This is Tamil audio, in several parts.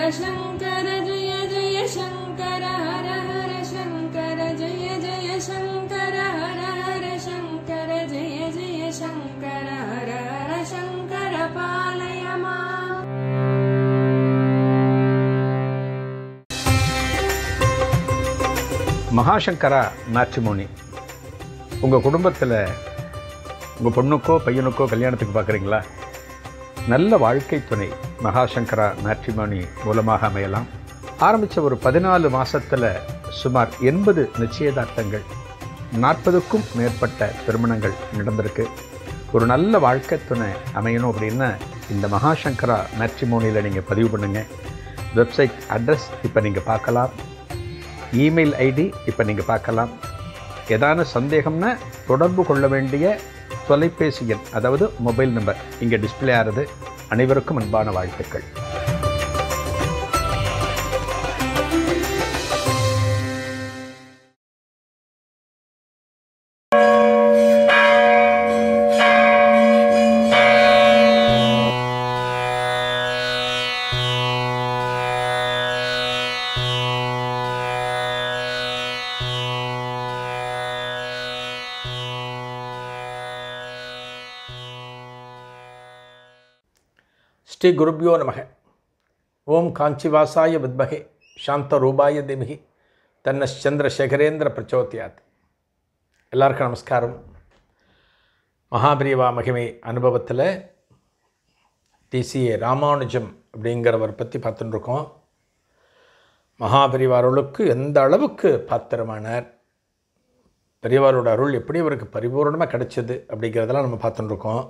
शङ्कर जय जय शङ्कर हर हर शङ्कर जय जय शङ्कर हर हर शङ्कर जय जय शङ्कर हर हर शङ्कर पालय माम् மகாசங்கரா மேட்ரிமோனி உங்கள் குடும்பத்தில் உங்கள் பொண்ணுக்கோ பையனுக்கோ கல்யாணத்துக்கு பார்க்குறீங்களா நல்ல வாழ்க்கை துணை மகாசங்கரா மேட்ரிமோனி மூலமாக அமையலாம் ஆரம்பித்த ஒரு பதினாலு மாசத்துல சுமார் எண்பது நிச்சயதார்த்தங்கள் நாற்பதுக்கும் மேற்பட்ட திருமணங்கள் நடந்திருக்கு ஒரு நல்ல வாழ்க்கை துணை அமையணும் அப்படின்னா இந்த மகாசங்கரா மேட்ரிமோனியில் நீங்கள் பதிவு பண்ணுங்கள் வெப்சைட் அட்ரஸ் இப்போ நீங்கள் பார்க்கலாம் இமெயில் ஐடி இப்போ நீங்கள் பார்க்கலாம் ஏதான சந்தேகம்னா தொடர்பு கொள்ள வேண்டிய தொலைபேசி எண் அதாவது மொபைல் நம்பர் இங்கே டிஸ்ப்ளே ஆகிறது அனைவருக்கும் அன்பான வாழ்த்துக்கள் ஸ்ரீ குருப்யோ நமக ஓம் காஞ்சிவாசாய வித்மகே சாந்த ரூபாய திமிகி தன்ன சந்திரசேகரேந்திர பிரச்சோத்தியாத் எல்லாருக்கும் நமஸ்காரம் மகாபிரிவா மகிமை அனுபவத்தில் டிசிஏ ராமானுஜம் அப்படிங்கிறவர் பற்றி பார்த்துட்டு இருக்கோம் மகாபரிவா அருளுக்கு எந்த அளவுக்கு பாத்திரமானார் பெரியவாரோட அருள் எப்படி அவருக்கு பரிபூர்ணமாக கிடைச்சது அப்படிங்கிறதெல்லாம் நம்ம பார்த்துட்டு இருக்கோம்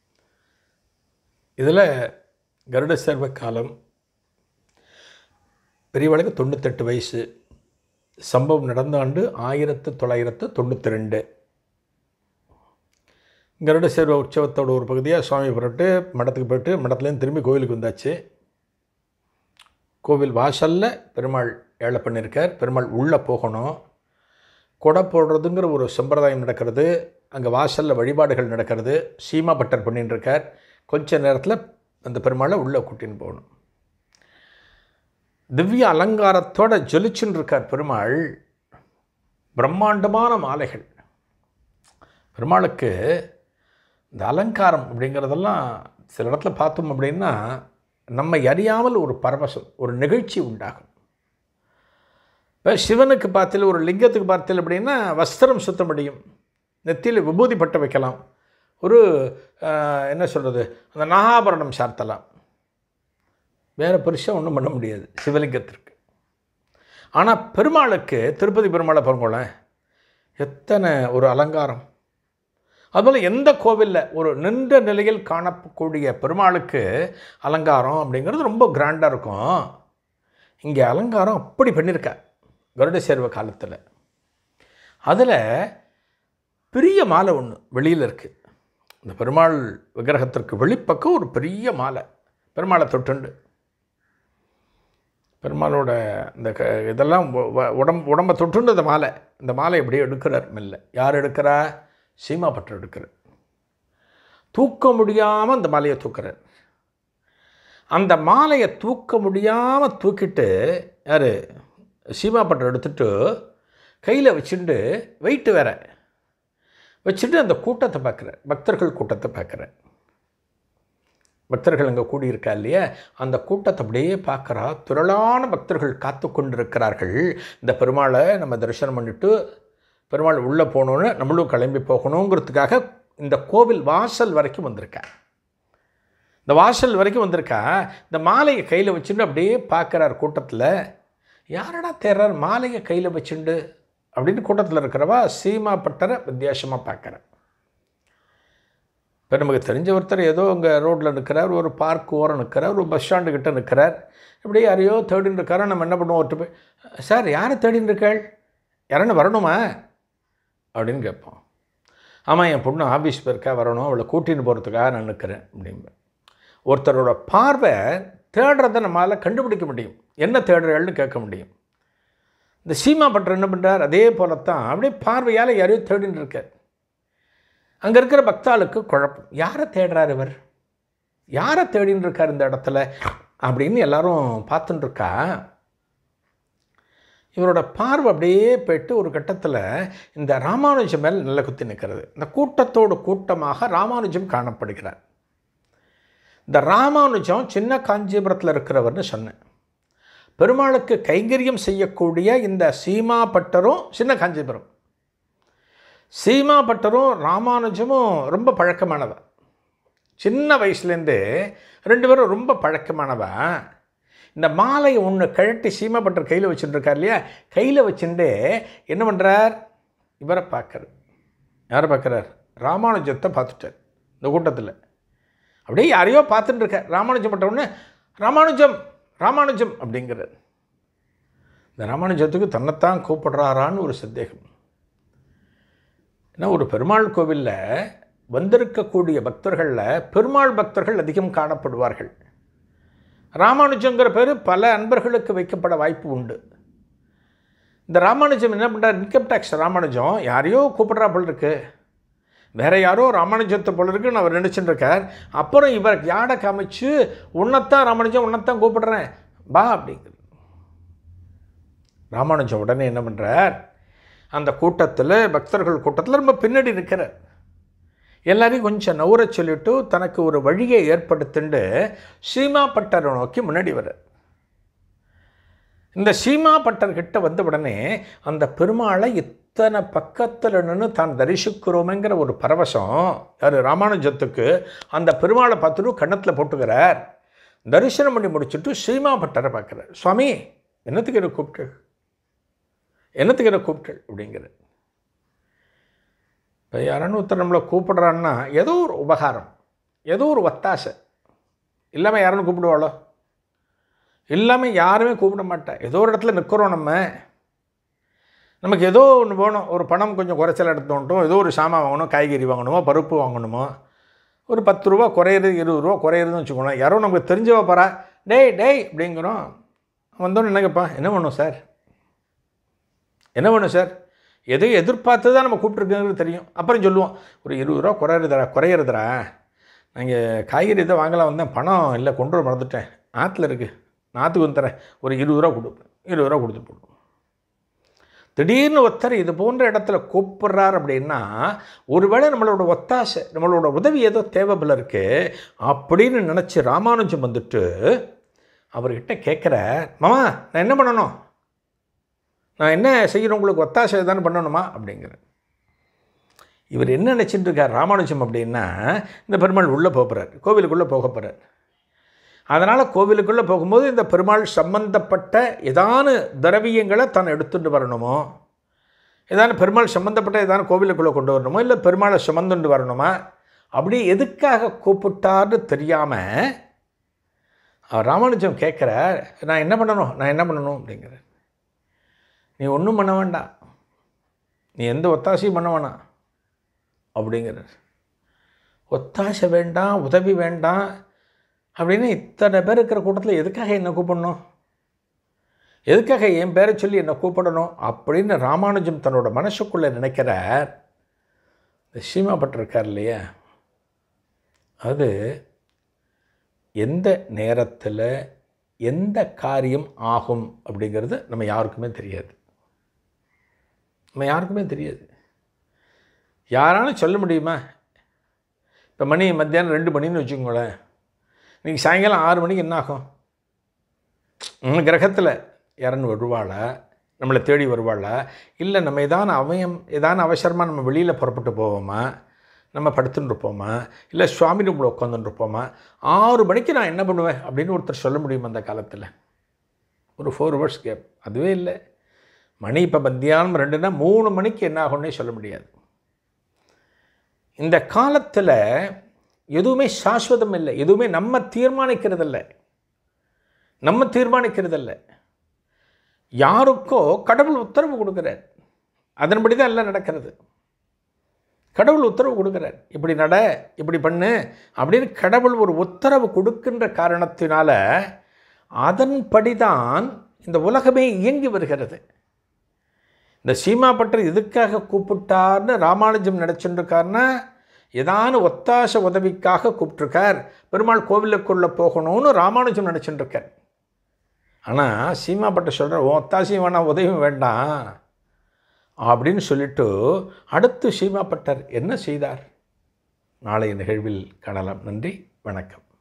இதில் கருட சர்வ காலம் பெரியவளுக்கு தொண்ணூத்தெட்டு வயசு சம்பவம் நடந்த ஆண்டு ஆயிரத்து தொள்ளாயிரத்து தொண்ணூற்றி ரெண்டு கருட சர்வ உற்சவத்தோட ஒரு பகுதியாக சுவாமி புரட்டு மடத்துக்கு போயிட்டு மடத்துலேருந்து திரும்பி கோவிலுக்கு வந்தாச்சு கோவில் வாசலில் பெருமாள் ஏழை பண்ணியிருக்கார் பெருமாள் உள்ளே போகணும் கொடை போடுறதுங்கிற ஒரு சம்பிரதாயம் நடக்கிறது அங்கே வாசலில் வழிபாடுகள் நடக்கிறது சீமா பட்டர் பண்ணிட்டு இருக்கார் கொஞ்ச நேரத்தில் அந்த பெருமாளை உள்ளே கூட்டின்னு போகணும் திவ்ய அலங்காரத்தோட ஜொலிச்சுன்னு இருக்கார் பெருமாள் பிரம்மாண்டமான மாலைகள் பெருமாளுக்கு இந்த அலங்காரம் அப்படிங்கிறதெல்லாம் சில இடத்துல பார்த்தோம் அப்படின்னா நம்மை அறியாமல் ஒரு பரவசம் ஒரு நிகழ்ச்சி உண்டாகும் இப்போ சிவனுக்கு பார்த்தில் ஒரு லிங்கத்துக்கு பார்த்தில் அப்படின்னா வஸ்திரம் சுத்த முடியும் நெத்தியில் விபூதி பட்ட வைக்கலாம் ஒரு ஆஹ், என்ன சொல்கிறது அந்த நாகாபரணம் சார்த்தலாம் வேறு பெருசாக ஒன்றும் பண்ண முடியாது சிவலிங்கத்திற்கு ஆனால் பெருமாளுக்கு திருப்பதி பெருமாளை பாருங்களேன் எத்தனை ஒரு அலங்காரம் அதுபோல் எந்த கோவிலில் ஒரு நின்ற நிலையில் காணக்கூடிய பெருமாளுக்கு அலங்காரம் அப்படிங்கிறது ரொம்ப கிராண்டாக இருக்கும் இங்கே அலங்காரம் அப்படி பண்ணியிருக்கா கருட சேர்வ காலத்தில் அதில் பெரிய மாலை ஒன்று வெளியில் இருக்குது இந்த பெருமாள் விக்கிரகத்திற்கு வெளிப்பக்கம் ஒரு பெரிய மாலை பெருமாளை தொட்டுண்டு பெருமாளோட இந்த க இதெல்லாம் உ- உ- உடம்பு உடம்பை தொட்டுண்டு இந்த மாலை இந்த மாலை எப்படியே எடுக்கிறார் மெல்ல யார் எடுக்கிறா சீமா பட்டர் எடுக்கிறார் தூக்க முடியாமல் அந்த மாலையை தூக்குறார் அந்த மாலையை தூக்க முடியாமல் தூக்கிட்டு யார் சீமா பட்டர் எடுத்துட்டு கையில் வச்சுட்டு வெயிட்டு வேற வச்சுட்டு அந்த கூட்டத்தை பார்க்குறேன் பக்தர்கள் கூட்டத்தை பார்க்குறேன் பக்தர்கள் அங்கே கூடியிருக்கா இல்லையா அந்த கூட்டத்தை அப்படியே பார்க்குறா திரளான பக்தர்கள் காத்து கொண்டிருக்கிறார்கள் இந்த பெருமாளை நம்ம தரிசனம் பண்ணிட்டு பெருமாள் உள்ளே போகணுன்னு நம்மளும் கிளம்பி போகணுங்கிறதுக்காக இந்த கோவில் வாசல் வரைக்கும் வந்திருக்கா இந்த வாசல் வரைக்கும் வந்திருக்கா இந்த மாலையை கையில் வச்சுட்டு அப்படியே பார்க்குறார் கூட்டத்தில் யாரடா தேர்றார் மாலையை கையில் வச்சுண்டு அப்படின்னு கூட்டத்தில் இருக்கிறவா சீமா பட்டரை வித்தியாசமாக பார்க்குறேன் இப்போ நமக்கு தெரிஞ்ச ஒருத்தர் ஏதோ அங்கே ரோட்டில் நிற்கிறார் ஒரு பார்க் ஓரம் நிற்கிறார் ஒரு பஸ் ஸ்டாண்டு கிட்ட நிற்கிறார் இப்படி யாரையோ தேடின்னு இருக்காரோ நம்ம என்ன பண்ணுவோம் ஒருத்தர் போய் சார் யாரை தேடின்னு இருக்காள் யாரன்னு வரணுமா அப்படின்னு கேட்போம் ஆமாம் என் பொண்ணு ஆஃபீஸ் போயிருக்கா வரணும் அவளை கூட்டின்னு போகிறதுக்காக நான் நிற்கிறேன் அப்படிம்பேன் ஒருத்தரோட பார்வை தேடுறதை நம்மளால் கண்டுபிடிக்க முடியும் என்ன தேடுறேன்னு கேட்க முடியும் இந்த சீமா பட்டர் என்ன பண்ணுறார் அதே போலத்தான் அப்படியே பார்வையால் யாரையோ தேடின்னு இருக்கார் அங்கே இருக்கிற பக்தாளுக்கு குழப்பம் யாரை தேடுறார் இவர் யாரை தேடின்னு இருக்கார் இந்த இடத்துல அப்படின்னு எல்லாரும் பார்த்துட்டு இருக்கா இவரோட பார்வை அப்படியே போயிட்டு ஒரு கட்டத்தில் இந்த ராமானுஜம் மேல் நல்ல குத்தி நிற்கிறது இந்த கூட்டத்தோடு கூட்டமாக ராமானுஜம் காணப்படுகிறார் இந்த ராமானுஜம் சின்ன காஞ்சிபுரத்தில் இருக்கிறவர்னு சொன்னேன் பெருமாளுக்கு கைங்கரியம் செய்யக்கூடிய இந்த சீமா பட்டரும் சின்ன காஞ்சிபுரம் சீமா பட்டரும் ராமானுஜமும் ரொம்ப பழக்கமானவ சின்ன வயசுலேருந்து ரெண்டு பேரும் ரொம்ப பழக்கமானவ இந்த மாலையை ஒன்று கழட்டி சீமா பட்டர் கையில் வச்சுட்டு இருக்கார் இல்லையா கையில் வச்சுட்டு என்ன பண்ணுறார் இவரை பார்க்குறார் யாரை பார்க்குறார் ராமானுஜத்தை பார்த்துட்டார் இந்த கூட்டத்தில் அப்படியே யாரையோ பார்த்துட்டு இருக்கார் ராமானுஜம் பட்டவுடனே ராமானுஜம் ராமானுஜம் அப்படிங்கிறார் இந்த ராமானுஜத்துக்கு தன்னைத்தான் கூப்பிடுறாரான்னு ஒரு சந்தேகம் ஏன்னா ஒரு பெருமாள் கோவிலில் வந்திருக்கக்கூடிய பக்தர்களில் பெருமாள் பக்தர்கள் அதிகம் காணப்படுவார்கள் ராமானுஜங்கிற பேர் பல அன்பர்களுக்கு வைக்கப்பட வாய்ப்பு உண்டு இந்த ராமானுஜம் என்ன பண்ணுறார் இன்கம் டேக்ஸ் ராமானுஜம் யாரையோ கூப்பிடுறா போல் இருக்கு வேற யாரோ ராமானுஜத்தை போல இருக்குன்னு அவர் நினச்சிட்டு இருக்கார் அப்புறம் இவர் யாடை காமிச்சு உன்னைத்தான் ராமானுஜம் உன்னைத்தான் கூப்பிடுறேன் பா அப்படிங்கிறது ராமானுஜம் உடனே என்ன பண்ணுறார் அந்த கூட்டத்தில் பக்தர்கள் கூட்டத்தில் ரொம்ப பின்னாடி நிற்கிறார் எல்லாரையும் கொஞ்சம் நவுற சொல்லிட்டு தனக்கு ஒரு வழியை ஏற்படுத்திண்டு சீமா பட்டரை நோக்கி முன்னாடி வர இந்த சீமா பட்டர்கிட்ட வந்த உடனே அந்த பெருமாளை இத்தனை பக்கத்தில் நின்று தான் தரிசிக்கிறோமேங்கிற ஒரு பரவசம் யார் ராமானுஜத்துக்கு அந்த பெருமாளை பார்த்துட்டு கன்னத்தில் போட்டுக்கிறார் தரிசனம் பண்ணி முடிச்சுட்டு சீமா பட்டரை பார்க்குறார் சுவாமி என்னத்துக்கு என்ன கூப்பிட்டு என்னத்துக்கு என்ன கூப்பிட்டு அப்படிங்கிற இப்போ யாரானு ஒருத்தர் நம்மளை கூப்பிடுறான்னா ஏதோ ஒரு உபகாரம் ஏதோ ஒரு ஒத்தாசை இல்லாமல் யாருன்னு கூப்பிடுவாளோ இல்லாமல் யாருமே கூப்பிட மாட்டா ஏதோ ஒரு இடத்துல நிற்கிறோம் நம்ம நமக்கு ஏதோ ஒன்று வேணும் ஒரு பணம் கொஞ்சம் குறைச்சல் எடுத்தோன்ட்டும் ஏதோ ஒரு சாமான் வாங்கணும் காய்கறி வாங்கணுமோ பருப்பு வாங்கணுமோ ஒரு பத்து ரூபா குறையிறது இருபது ரூபா குறையிறதுன்னு வச்சுக்கோங்களேன் யாரோ நமக்கு தெரிஞ்சவ போகிறா டேய் டேய் அப்படிங்கிறோம் வந்தோன்னு என்ன கேட்பா என்ன வேணும் சார் என்ன வேணும் சார் எதையும் எதிர்பார்த்து தான் நம்ம கூப்பிட்ருக்குங்கிறது தெரியும் அப்புறம் சொல்லுவோம் ஒரு இருபது ரூபா குறையிறதுடா குறையிறதுடா நாங்கள் காய்கறி இதை வாங்கலாம் வந்தேன் பணம் இல்லை கொண்டு வர மறந்துட்டேன் ஆற்றுல இருக்குது நான் ஆற்றுக்கு வந்து தரேன் ஒரு இருபது ரூபா கொடுப்பேன் இருபது ரூபா கொடுத்து போடுவோம் திடீர்னு ஒருத்தர் இது போன்ற இடத்துல கூப்பிட்றார் அப்படின்னா ஒருவேளை நம்மளோட ஒத்தாசை நம்மளோட உதவி ஏதோ தேவை போல இருக்கு அப்படின்னு நினச்சி ராமானுஜம் வந்துட்டு அவர்கிட்ட கேட்குற மாமா நான் என்ன பண்ணணும் நான் என்ன செய்யணும் உங்களுக்கு ஒத்தாசை தானே பண்ணணுமா அப்படிங்கிற இவர் என்ன நினச்சிட்டு இருக்கார் ராமானுஜம் அப்படின்னா இந்த பெருமாள் உள்ளே போகிறார் கோவிலுக்குள்ளே போக போகிறார் அதனால் கோவிலுக்குள்ளே போகும்போது இந்த பெருமாள் சம்பந்தப்பட்ட ஏதான திரவியங்களை தான் எடுத்துட்டு வரணுமோ ஏதான பெருமாள் சம்பந்தப்பட்ட ஏதான கோவிலுக்குள்ளே கொண்டு வரணுமோ இல்லை பெருமாளை சுமந்துண்டு வரணுமா அப்படி எதுக்காக கூப்பிட்டார்னு தெரியாமல் அவர் ராமானுஜம் கேட்குறார் நான் என்ன பண்ணணும் நான் என்ன பண்ணணும் அப்படிங்கிற நீ ஒன்றும் பண்ண வேண்டாம் நீ எந்த ஒத்தாசையும் பண்ண வேணாம் அப்படிங்கிறார் ஒத்தாசை வேண்டாம் உதவி வேண்டாம் அப்படின்னு இத்தனை பேர் இருக்கிற கூட்டத்தில் எதுக்காக என்னை கூப்பிடணும் எதுக்காக என் பேரை சொல்லி என்னை கூப்பிடணும் அப்படின்னு ராமானுஜம் தன்னோட மனசுக்குள்ளே நினைக்கிறார் இந்த சீமாப்பட்டிருக்கார் இல்லையா அது எந்த நேரத்தில் எந்த காரியம் ஆகும் அப்படிங்கிறது நம்ம யாருக்குமே தெரியாது நம்ம யாருக்குமே தெரியாது யாராலும் சொல்ல முடியுமா இப்போ மணி மத்தியானம் ரெண்டு மணின்னு வச்சுக்கோங்களேன் இன்றைக்கி சாயங்காலம் ஆறு மணிக்கு என்ன ஆகும் உங்கள் கிரகத்தில் யாருன்னு வருவாளா நம்மளை தேடி வருவாளா இல்லை நம்ம ஏதான அவயம் ஏதான அவசரமாக நம்ம வெளியில் புறப்பட்டு போவோமா நம்ம படுத்துட்டு இருப்போமா இல்லை சுவாமி ரூமில் உட்காந்துட்டு இருப்போமா ஆறு மணிக்கு நான் என்ன பண்ணுவேன் அப்படின்னு ஒருத்தர் சொல்ல முடியுமா அந்த காலத்தில் ஒரு ஃபோர் ஹவர்ஸ் கேப் அதுவே இல்லை மணி இப்போ மத்தியானம் ரெண்டுனா மூணு மணிக்கு என்ன ஆகும்னே சொல்ல முடியாது இந்த காலத்தில் எதுவுமே சாஸ்வதம் இல்லை எதுவுமே நம்ம தீர்மானிக்கிறதில்ல நம்ம தீர்மானிக்கிறதில்ல யாருக்கோ கடவுள் உத்தரவு கொடுக்குறார் அதன்படி தான் எல்லாம் நடக்கிறது கடவுள் உத்தரவு கொடுக்குறார் இப்படி நட இப்படி பண்ணு அப்படின்னு கடவுள் ஒரு உத்தரவு கொடுக்கின்ற காரணத்தினால அதன்படி தான் இந்த உலகமே இயங்கி வருகிறது இந்த சீமா பட்டர் எதுக்காக கூப்பிட்டார்னு ராமானுஜம் நினச்சிட்டு இருக்காருன்னா ஏதான ஒத்தாச உதவிக்காக கூப்பிட்ருக்கார் பெருமாள் கோவிலுக்குள்ளே போகணும்னு ராமானுஜம் நினச்சிட்டு இருக்கார் ஆனால் சீமாப்பட்ட சொல்கிற உன் ஒத்தாசையும் வேணாம் உதவியும் வேண்டாம் அப்படின்னு சொல்லிட்டு அடுத்து சீமாப்பட்டர் என்ன செய்தார் நாளைய நிகழ்வில் காணலாம் நன்றி வணக்கம்